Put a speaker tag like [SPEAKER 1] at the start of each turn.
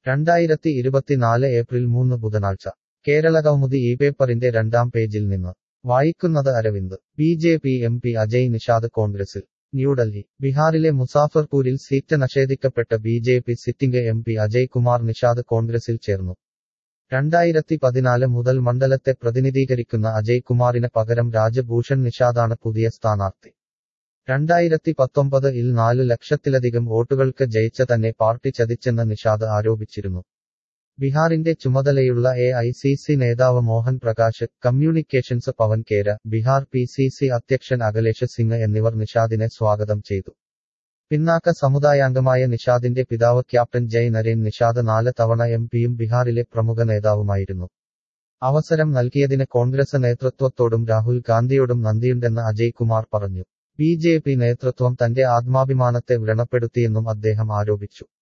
[SPEAKER 1] രണ്ടായിരത്തി ഇരുപത്തിനാല് ഏപ്രിൽ മൂന്ന് ബുധനാഴ്ച കേരളകൗമുദി ഈ പേപ്പറിന്റെ രണ്ടാം പേജിൽ നിന്ന് വായിക്കുന്നത് Aravind B J P M P Ajay Nishad കോൺഗ്രസിൽ ന്യൂഡൽഹി ബീഹാറിലെ മുസാഫർപൂരിൽ സീറ്റ് നിഷേധിക്കപ്പെട്ട B J P sitting M P Ajay Kumar Nishad കോൺഗ്രസിൽ ചേർന്നു രണ്ടായിരത്തി പതിനാല് മുതൽ മണ്ഡലത്തെ പ്രതിനിധീകരിക്കുന്ന അജയ് കുമാറിന് പകരം രാജഭൂഷൺ നിഷാദാണ് പുതിയ സ്ഥാനാർത്ഥി രണ്ടായിരത്തി പത്തൊമ്പത് ഇൽ നാലു ലക്ഷത്തിലധികം വോട്ടുകൾക്ക് ജയിച്ച തന്നെ പാർട്ടി ചതിച്ചെന്ന് നിഷാദ് ആരോപിച്ചിരുന്നു ബീഹാറിന്റെ ചുമതലയുള്ള എ ഐ സി സി നേതാവ് മോഹൻ പ്രകാശ് കമ്മ്യൂണിക്കേഷൻസ് പവൻ കേര ബീഹാർ പി സി സി അധ്യക്ഷൻ അഖിലേഷ് സിംഗ് എന്നിവർ നിഷാദിനെ സ്വാഗതം ചെയ്തു പിന്നാക്ക സമുദായാംഗമായ നിഷാദിന്റെ പിതാവ് ക്യാപ്റ്റൻ ജയ് നരേൻ നിഷാദ് നാല് തവണ എം പിയും ബീഹാറിലെ പ്രമുഖ നേതാവുമായിരുന്നു അവസരം നൽകിയതിന് കോൺഗ്രസ് നേതൃത്വത്തോടും രാഹുൽ ഗാന്ധിയോടും നന്ദിയുണ്ടെന്ന് അജയ് കുമാർ പറഞ്ഞു ബി ജെ പി നേതൃത്വം തന്റെ ആത്മാഭിമാനത്തെ വ്രണപ്പെടുത്തിയെന്നും അദ്ദേഹം ആരോപിച്ചു